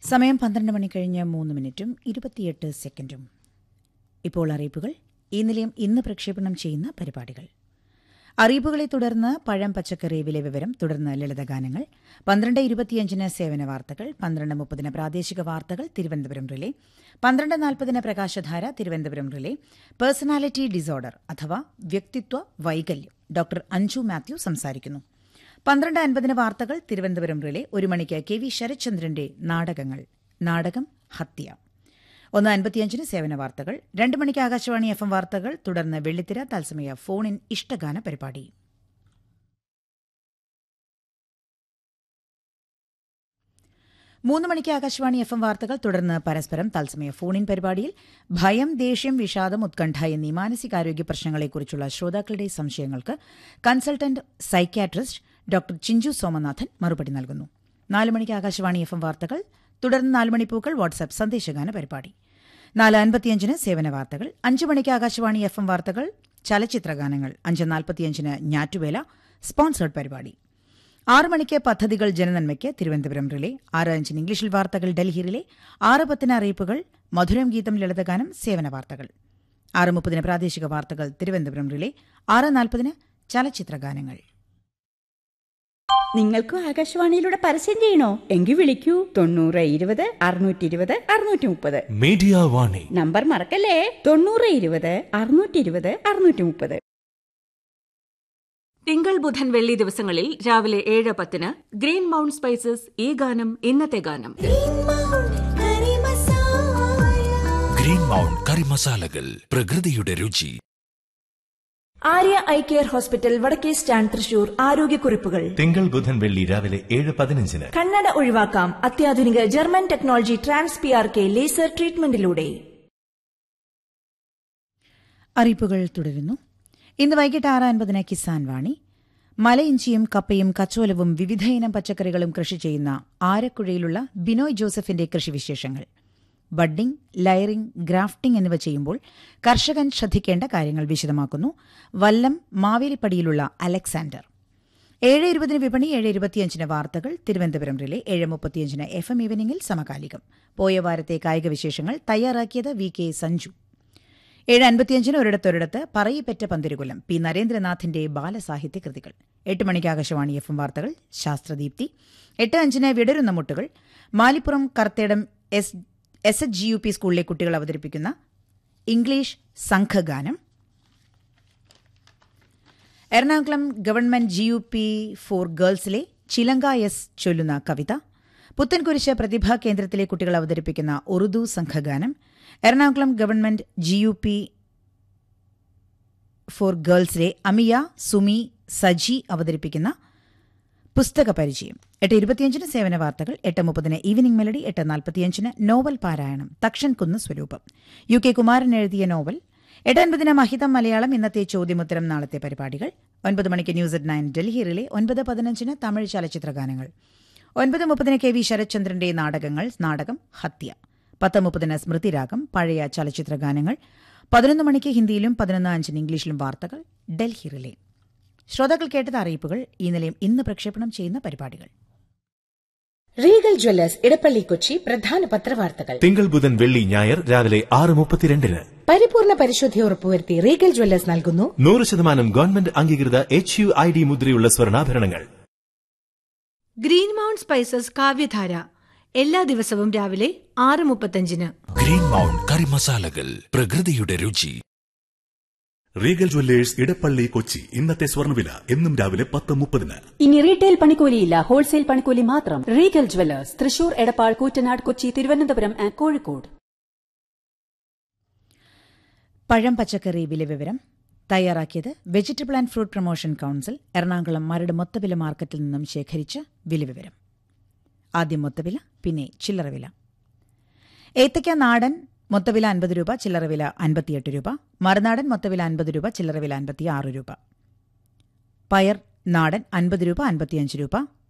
സമയം പന്ത്രണ്ട് മണി കഴിഞ്ഞ് മൂന്ന് മിനിറ്റും ഇരുപത്തിയെട്ട് സെക്കൻഡും ഇപ്പോൾ അറിയിപ്പുകൾ ഈ നിലയം ഇന്ന് പ്രക്ഷേപണം ചെയ്യുന്ന പരിപാടികൾ അറിയിപ്പുകളെ തുടർന്ന് പഴം പച്ചക്കറി വില വിവരം തുടർന്ന് ലളിതഗാനങ്ങൾ പന്ത്രണ്ട് ഇരുപത്തിയഞ്ചിന് സേവന വാർത്തകൾ പന്ത്രണ്ട് മുപ്പതിന് പ്രാദേശിക വാർത്തകൾ തിരുവനന്തപുരം റിലേ പന്ത്രണ്ട് നാൽപ്പതിന് പ്രകാശധാര തിരുവനന്തപുരം റിലേ പേഴ്സണാലിറ്റി ഡിസോർഡർ അഥവാ വ്യക്തിത്വ വൈകല്യം ഡോക്ടർ അഞ്ജു മാത്യു സംസാരിക്കുന്നു പന്ത്രണ്ട് അൻപതിന് വാർത്തകൾ തിരുവനന്തപുരം റിലേ ഒരു മണിക്ക് കെ വി ശരത്ചന്ദ്രന്റെ നാടകങ്ങൾ നാടകം ഹത്യ ഒന്ന് അൻപത്തിയഞ്ചിന് സേവന വാർത്തകൾ രണ്ട് മണിക്ക് ആകാശവാണി എഫ് എം വാർത്തകൾ തുടർന്ന് വെള്ളിത്തിര തത്സമയ ഫോൺ ഇൻ ഇഷ്ടഗാന പരിപാടി മൂന്ന് മണിക്ക് ആകാശവാണി എഫ് എം വാർത്തകൾ തുടർന്ന് പരസ്പരം തത്സമയ ഫോൺ ഇൻ പരിപാടിയിൽ ഭയം ദേഷ്യം വിഷാദം ഉത്കണ്ഠ എന്നീ മാനസികാരോഗ്യ പ്രശ്നങ്ങളെക്കുറിച്ചുള്ള ശ്രോതാക്കളുടെ സംശയങ്ങൾക്ക് consultant psychiatrist doctor Chinchu Somanathan മറുപടി നൽകുന്നു നാല് മണിക്ക് ആകാശവാണി എഫ് എം വാർത്തകൾ തുടർന്ന് നാല് മണിപ്പൂക്കൾ വാട്സ്ആപ്പ് സന്ദേശഗാന പരിപാടി നാല് അൻപത്തിയഞ്ചിന് സേവന വാർത്തകൾ അഞ്ച് മണിക്ക് ആകാശവാണി എഫ് എം വാർത്തകൾ ചലച്ചിത്രഗാനങ്ങൾ അഞ്ച് നാൽപ്പത്തിയഞ്ചിന് ഞാറ്റുവേല സ്പോൺസേഡ് പരിപാടി ആറ് മണിക്ക് പദ്ധതികൾ ജനനന്മയ്ക്ക് തിരുവനന്തപുരം റിലേ ആറ് അഞ്ചിന് ഇംഗ്ലീഷിൽ വാർത്തകൾ ഡൽഹി റിലേ ആറ് പത്തിന് അറിയിപ്പുകൾ മധുരം ഗീതം ലളിതഗാനം സേവന വാർത്തകൾ ആറ് മുപ്പതിന് പ്രാദേശിക വാർത്തകൾ തിരുവനന്തപുരം റിലേ ആറ് നാൽപ്പതിന് ചലച്ചിത്രഗാനങ്ങൾ നിങ്ങൾക്കും ആകാശവാണിയിലൂടെ പരസ്യം ചെയ്യണോ എങ്കിൽ വിളിക്കൂ തൊണ്ണൂറ് ഇരുപത് അറുന്നൂറ്റി ഇരുപത് അറുന്നൂറ്റി മുപ്പത് മീഡിയ വാണി നമ്പർ മറക്കല്ലേ തൊണ്ണൂറ് ഇരുപത് അറുന്നൂറ്റി ഇരുപത് അറുന്നൂറ്റി മുപ്പത് തിങ്കൾ ബുധൻ വെള്ളി ദിവസങ്ങളിൽ രാവിലെ ഏഴ് പത്തിന് ഗ്രീൻ മൗണ്ട് സ്പൈസസ് ഈ ഗാനം ഇന്നത്തെ ഗാനം ഗ്രീൻ മൗണ്ട് കറി മസാലകൾ പ്രകൃതിയുടെ രുചി ആര്യ ഐ കെയർ ഹോസ്പിറ്റൽ വടക്കേ സ്റ്റാൻഡ് തൃശൂർ ആരോഗ്യക്കുറിപ്പുകൾ തിങ്കൾ ബുധൻ വെള്ളി രാവിലെ ഏഴ് പതിനഞ്ചിന് കണ്ണട ഒഴിവാക്കാം അത്യാധുനിക German technology trans P R K laser ട്രീറ്റ്മെന്റിലൂടെ അറിയിപ്പുകൾ തുടരുന്നു ഇന്ന് വൈകിട്ട് ആറ് അൻപതിന് കിസാൻ വാണി മലയിഞ്ചിയും കപ്പയും കച്ചോലവും വിവിധയിനം പച്ചക്കറികളും കൃഷി ചെയ്യുന്ന ആരക്കുഴയിലുള്ള ബിനോയ് ജോസഫിന്റെ കൃഷിവിശേഷങ്ങൾ ബഡ്ഡിംഗ് ലയറിംഗ് ഗ്രാഫ്റ്റിംഗ് എന്നിവ ചെയ്യുമ്പോൾ കർഷകൻ ശ്രദ്ധിക്കേണ്ട കാര്യങ്ങൾ വിശദമാക്കുന്നു വല്ലം മാവേലിപ്പടിയിലുള്ള അലക്സാണ്ടർ ഏഴ് ഇരുപതിന് വിപണി ഏഴ് ഇരുപത്തിയഞ്ചിന് വാർത്തകൾ തിരുവനന്തപുരം റിലേ ഏഴ് മുപ്പത്തിയഞ്ചിന് എഫ് എം ഈവനിംഗിൽ സമകാലികം പോയ വാരത്തെ കായിക വിശേഷങ്ങൾ തയ്യാറാക്കിയത് വി കെ സഞ്ജു ഏഴ് അൻപത്തിയഞ്ചിന് ഒരിടത്തൊരിടത്ത് പറയിപ്പറ്റ പന്തിരുകുലം പി നരേന്ദ്രനാഥിന്റെ ബാലസാഹിത്യ കൃതികൾ എട്ട് മണിക്ക് ആകാശവാണി എഫ് എം വാർത്തകൾ ശാസ്ത്രദീപ്തി എട്ട് അഞ്ചിന് വിടരുന്ന മുട്ടുകൾ Malippuram Karthedam S S H G U P സ്കൂളിലെ കുട്ടികൾ അവതരിപ്പിക്കുന്ന ഇംഗ്ലീഷ് സംഘഗാനം Ernakulam government G U P for ഗേൾസിലെ ചിലങ്ക എസ് ചൊല്ലുന്ന കവിത പുത്തൻകുരിശ് പ്രതിഭാ കേന്ദ്രത്തിലെ കുട്ടികൾ അവതരിപ്പിക്കുന്ന ഉറുദു സംഘഗാനം Ernakulam government G U P for ഗേൾസിലെ അമിയ സുമി സജി അവതരിപ്പിക്കുന്ന പുസ്തക പരിചയം എട്ട് ഇരുപത്തിയഞ്ചിന് സേവന വാർത്തകൾ എട്ട് മുപ്പതിന് ഈവനിംഗ് മെലഡി എട്ട് നാൽപ്പത്തിയഞ്ചിന് നോവൽ പാരായണം തക്ഷൻ കുന്ന് സ്വരൂപം യു കെ കുമാരൻ എഴുതിയ നോവൽ എട്ട് അൻപതിന് മഹിതം മലയാളം ഇന്നത്തെ ചോദ്യമുത്തരം നാളത്തെ പരിപാടികൾ ഒൻപത് മണിക്ക് news at nine Delhi relay ഒൻപത് പതിനഞ്ചിന് തമിഴ് ചലച്ചിത്രഗാനങ്ങൾ ഒൻപത് മുപ്പതിന് കെ വി ശരത്ചന്ദ്രന്റെ നാടകങ്ങൾ നാടകം ഹത്യ പത്ത് മുപ്പതിന് സ്മൃതിരാഗം പഴയ ചലച്ചിത്രഗാനങ്ങൾ പതിനൊന്ന് മണിക്ക് ഹിന്ദിയിലും പതിനൊന്ന് അഞ്ചിന് ഇംഗ്ലീഷിലും വാർത്തകൾ ഡൽഹി റിലേ ശ്രോതാക്കൾ കേട്ടത് അറിയിപ്പുകൾ ഈ നിലയം ഇന്ന് പ്രക്ഷേപണം ചെയ്യുന്ന പരിപാടികൾ റീഗൽ ജ്വല്ലേഴ്സ് ഇടപ്പള്ളി കൊച്ചി പ്രധാന പത്രവാർത്തകൾ തിങ്കൾ ബുധൻ വെള്ളി ഞായർ രാവിലെ ആറ് മുപ്പത്തിരണ്ടിന് പരിപൂർണ പരിശുദ്ധി ഉറപ്പുവരുത്തി റീഗൽ ജ്വല്ലേഴ്സ് നൽകുന്നു നൂറ് ശതമാനം ഗവൺമെന്റ് അംഗീകൃത എച്ച് യു ഐ ഡി മുദ്രയുള്ള സ്വർണ്ണാഭരണങ്ങൾ ഗ്രീൻ മൗണ്ട് സ്പൈസസ് കാവ്യധാര എല്ലാ ദിവസവും രാവിലെ ആറ് മുപ്പത്തഞ്ചിന് ഗ്രീൻ മൗണ്ട് കറി മസാലകൾ പ്രകൃതിയുടെ രുചി റീഗൽ ജ്വല്ലേഴ്സ് ഇടപ്പള്ളി കൊച്ചി ഇന്നത്തെ സ്വർണ്ണവില എന്നും രാവിലെ പത്ത് മുപ്പതിന് ഇനി റീറ്റെയിൽ പണിക്കൂലിയില്ല ഹോൾസെയിൽ പണിക്കൂലി മാത്രം Regal Jewellers Thrissur Edappal Koottanad Kochi Thiruvananthapuram and Kozhikode പഴം പച്ചക്കറി വില വിവരം തയ്യാറാക്കിയത് Vegetable and Fruit Promotion Council Ernakulam Maradu മൊത്തവില മാർക്കറ്റിൽ നിന്നും ശേഖരിച്ച വില വിവരം ആദ്യം മൊത്തവില പിന്നെ ചില്ലറ വില ഏത്തയ്ക്ക നാടൻ മൊത്തവില അൻപത് രൂപ ചില്ലറ വില അൻപത്തിയെട്ട് രൂപ മറുനാടൻ മൊത്തവില അൻപത് രൂപ ചില്ലറ വില അൻപത്തിയാറ് രൂപ പയർ നാടൻ അൻപത് രൂപ അൻപത്തിയഞ്ച് രൂപ